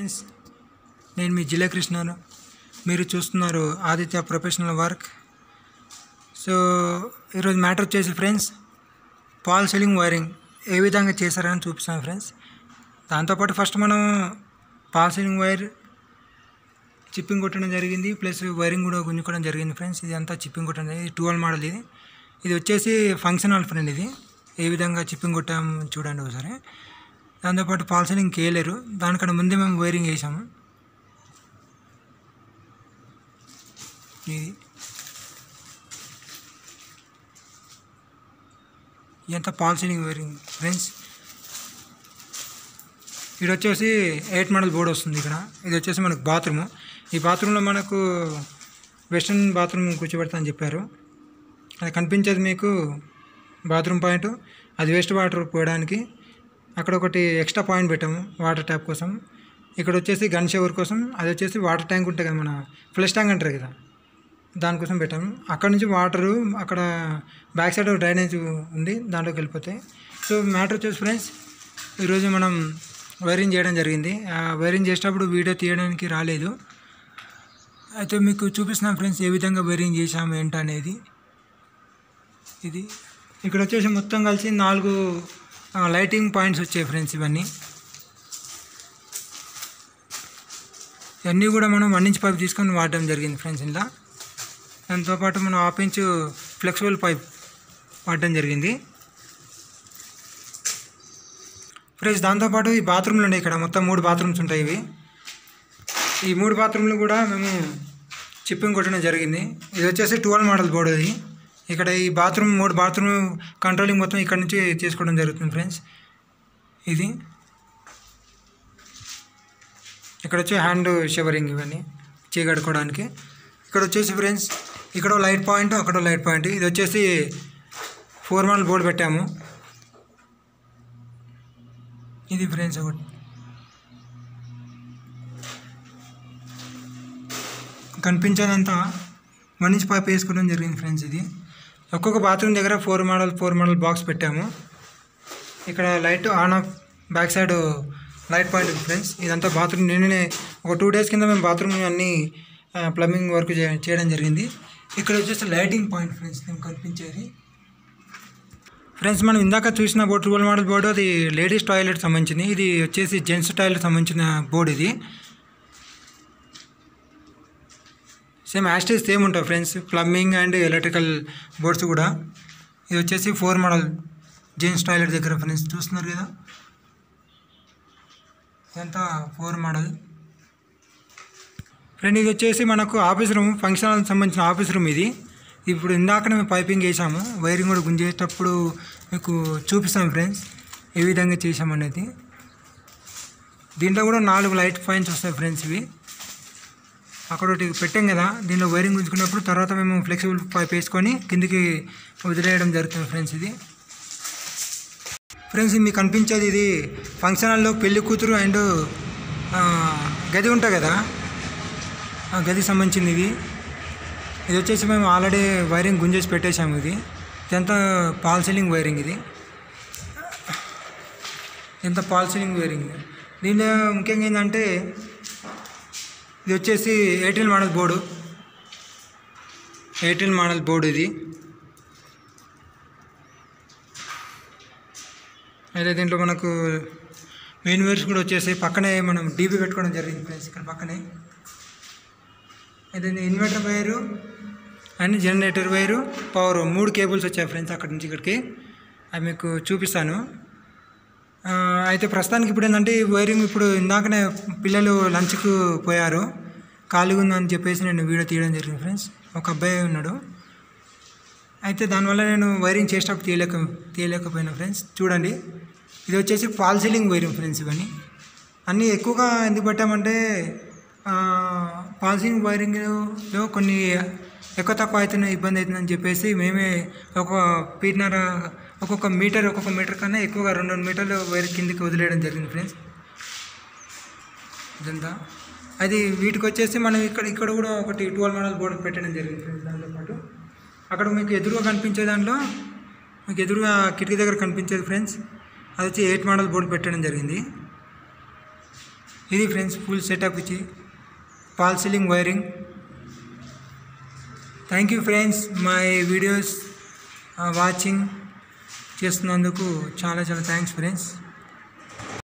friends నేను మీ జిల్లా కృష్ణను మీరు చూస్తున్నారు ఆదిత్య ప్రొఫెషనల్ వర్క్ సో ఈరోజు మ్యాటర్ వచ్చేసి ఫ్రెండ్స్ పాల్ సెల్లింగ్ వైరింగ్ ఏ విధంగా చేశారని చూపిస్తాను ఫ్రెండ్స్ దాంతోపాటు ఫస్ట్ మనం పాల్ సెల్లింగ్ వైర్ చిప్పింగ్ కొట్టడం జరిగింది ప్లస్ వైరింగ్ కూడా గుంజుకోవడం జరిగింది ఫ్రెండ్స్ ఇది అంతా చిప్పింగ్ కొట్టడం జరిగింది ట్వెల్వ్ మోడల్ ఇది ఇది వచ్చేసి ఫంక్షన్ హాల్ ఫ్రెండ్ ఇది ఏ విధంగా చిప్పింగ్ కొట్టాము చూడండి ఒకసారి దాంతోపాటు పాల్ సెల్లింగ్ కేయలేరు దానికన్నా ముందే మేము వైరింగ్ చేసాము ఇది ఎంత పాల్ సీలింగ్ వైరింగ్ ఫ్రెండ్స్ ఇది వచ్చేసి ఎయిట్ మోడల్ బోర్డ్ వస్తుంది ఇక్కడ ఇది వచ్చేసి మనకు బాత్రూమ్ ఈ బాత్రూంలో మనకు వెస్ట్రన్ బాత్రూమ్ కూర్చోబెడతా అని చెప్పారు అది కనిపించేది మీకు బాత్రూమ్ పాయింట్ అది వేస్ట్ వాటర్ పోయడానికి అక్కడ ఒకటి ఎక్స్ట్రా పాయింట్ పెట్టాము వాటర్ ట్యాప్ కోసం ఇక్కడ వచ్చేసి గన్ షవర్ కోసం అది వచ్చేసి వాటర్ ట్యాంక్ ఉంటుంది కదా మన ఫ్లష్ ట్యాంక్ అంటారు కదా దానికోసం పెట్టాము అక్కడ నుంచి వాటరు అక్కడ బ్యాక్ సైడ్ డ్రైనేజ్ ఉంది దాంట్లోకి వెళ్ళిపోతాయి సో మ్యాటర్ వచ్చేసి ఫ్రెండ్స్ ఈరోజు మనం వైరింగ్ చేయడం జరిగింది ఆ వైరింగ్ చేసేటప్పుడు వీడియో తీయడానికి రాలేదు అయితే మీకు చూపిస్తున్నాను ఫ్రెండ్స్ ఏ విధంగా వైరింగ్ చేసాము ఏంటనేది ఇది ఇక్కడ వచ్చేసి మొత్తం కలిసి నాలుగు ఆ, లైటింగ్ పాయింట్స్ వచ్చాయి ఫ్రెండ్స్ ఇవన్నీ ఇవన్నీ కూడా మనం వన్ ఇంచ్ పైప్ తీసుకొని వాడడం జరిగింది ఫ్రెండ్స్ ఇలా దాంతోపాటు మనం హాఫ్ ఇంచ్ ఫ్లెక్సిబుల్ పైప్ వాడడం జరిగింది ఫ్రెండ్స్ దాంతోపాటు ఈ బాత్రూమ్లు ఉన్నాయి ఇక్కడ మొత్తం మూడు బాత్రూమ్స్ ఉంటాయి ఇవి ఈ మూడు బాత్రూమ్లు కూడా మేము చిప్పింగ్ కొట్టడం జరిగింది ఇది వచ్చేసి ట్వెల్వ్ మోడల్ బోర్డు ఇది ఇక్కడ ఈ బాత్రూమ్ మూడు బాత్రూమ్ కంట్రోలింగ్ మొత్తం ఇక్కడ నుంచి చేసుకోవడం జరుగుతుంది ఫ్రెండ్స్ ఇది ఇక్కడ వచ్చి హ్యాండ్ షవరింగ్ ఇవన్నీ చేయగడుకోవడానికి ఇక్కడ వచ్చేసి ఫ్రెండ్స్ ఇక్కడ లైట్ పాయింట్ అక్కడ లైట్ పాయింట్ ఇది వచ్చేసి ఫోర్ మోడల్ బోర్డు పెట్టాము ఇది ఫ్రెండ్స్ ఒకటి కనిపించేదంతా వన్ ఇంచ్ పైప్ వేసుకోవడం జరిగింది ఫ్రెండ్స్ ఇది ఒక్కొక్క బాత్రూమ్ దగ్గర four model four model box పెట్టాము ఇక్కడ light on off back side light point ఉంది ఫ్రెండ్స్ ఇదంతా బాత్రూమ్ నిన్ననే ఒక టూ డేస్ కింద మేము బాత్రూమ్ అన్ని ప్లంబింగ్ వర్క్ చే- చేయడం జరిగింది ఇక్కడ వచ్చేసి లైటింగ్ పాయింట్ ఫ్రెండ్స్ మేము కనిపించేది ఫ్రెండ్స్ మనం ఇందాక చూసిన బోర్డు ట్వెల్వ్ మోడల్ బోర్డు అది లేడీస్ టాయిలెట్ సంబంధించింది ఇది వచ్చేసి జెంట్స్ టాయిలెట్ సంబంధించిన బోర్డు ఇది సేమ్ యాస్టేజ్ సేమ్ ఉంటాయి friends plumbing and electrical boards కూడా ఇది వచ్చేసి ఫోర్ మోడల్ జెంట్స్ టాయిలెట్ దగ్గర ఫ్రెండ్స్ చూస్తున్నారు కదా ఇదంతా ఫోర్ మోడల్ ఫ్రెండ్ ఇది వచ్చేసి మనకు ఆఫీస్ రూమ్ ఫంక్షన్ హాల్కి సంబంధించిన ఆఫీస్ రూమ్ ఇది ఇప్పుడు ఇందాకనే మేము పైపింగ్ వేసాము వైరింగ్ కూడా గుంజేటప్పుడు మీకు చూపిస్తాం ఫ్రెండ్స్ ఏ విధంగా చేసామనేది దీంట్లో కూడా నాలుగు లైట్ పాయింట్స్ వస్తాయి ఫ్రెండ్స్ ఇవి అక్కడ ఒకటి పెట్టాం కదా దీనిలో వైరింగ్ గుంజుకున్నప్పుడు తర్వాత మేము ఫ్లెక్సిబుల్ పైప్ వేసుకొని కిందికి వదిలేయడం జరుగుతుంది ఫ్రెండ్స్ ఇది ఫ్రెండ్స్ మీకు కనిపించేది ఇది ఫంక్షన్ హాల్లో పెళ్లి కూతురు అండ్ ఆ, గది ఉంటుంది కదా ఆ గదికి సంబంధించింది ఇది ఇది వచ్చేసి మేము ఆల్రెడీ వైరింగ్ గుంజేసి పెట్టేశాము ఇది ఇదంతా పాల్ సీలింగ్ వైరింగ్ ఇది ఎంత పాల్ సీలింగ్ వైరింగ్ దీనిలో ముఖ్యంగా ఏంటంటే ఇది వచ్చేసి Airtel model board Airtel model board ఇది అయితే దీంట్లో మనకు మెయిన్ వైర్స్ కూడా వచ్చేసి పక్కనే మనం డీబీ పెట్టుకోవడం జరిగింది ఫ్రెండ్స్ ఇక్కడ పక్కనే అయితే ఇది inverter wire and generator wire power మూడు కేబుల్స్ వచ్చాయి ఫ్రెండ్స్ అక్కడి నుంచి ఇక్కడికి అవి మీకు చూపిస్తాను ఆ, అయితే ప్రస్తుతానికి ఇప్పుడు ఏంటంటే ఈ వైరింగ్ ఇప్పుడు ఇందాకనే పిల్లలు లంచ్కు పోయారు ఖాళీగా ఉందని చెప్పేసి నేను వీడియో తీయడం జరిగింది ఫ్రెండ్స్ ఒక అబ్బాయి ఉన్నాడు అయితే దానివల్ల నేను వైరింగ్ చేసేటప్పుడు తీయలేక తీయలేకపోయినా ఫ్రెండ్స్ చూడండి ఇది వచ్చేసి ఫాల్ సీలింగ్ వైరింగ్ ఫ్రెండ్స్ ఇవన్నీ అన్నీ ఎక్కువగా ఎందుకు పెట్టామంటే ఫాల్ సీలింగ్ వైరింగ్లో కొన్ని ఎక్కువ తక్కువ అవుతున్న ఇబ్బంది అవుతుందని చెప్పేసి మేమే ఒక పీర్నర ఒక్కొక్క మీటర్ ఒక్కొక్క మీటర్ కన్నా ఎక్కువగా రెండు రెండు మీటర్లు వైర్ కిందికి వదిలేయడం జరిగింది ఫ్రెండ్స్ ఇదంతా అది వీటికి వచ్చేసి మనం ఇక్కడ ఇక్కడ కూడా ఒకటి ట్వెల్వ్ మోడల్ బోర్డు పెట్టడం జరిగింది ఫ్రెండ్స్ దాంతో పాటు అక్కడ మీకు ఎదురుగా కనిపించే దాంట్లో మీకు ఎదురుగా కిటికీ దగ్గర కనిపించేది ఫ్రెండ్స్ అది వచ్చి ఎయిట్ మోడల్ బోర్డు పెట్టడం జరిగింది ఇది ఫ్రెండ్స్ ఫుల్ సెటప్ ఇచ్చి fall ceiling wiring thank you friends my videos watching చేస్తున్నందుకు చాలా చాలా థ్యాంక్స్ ఫ్రెండ్స్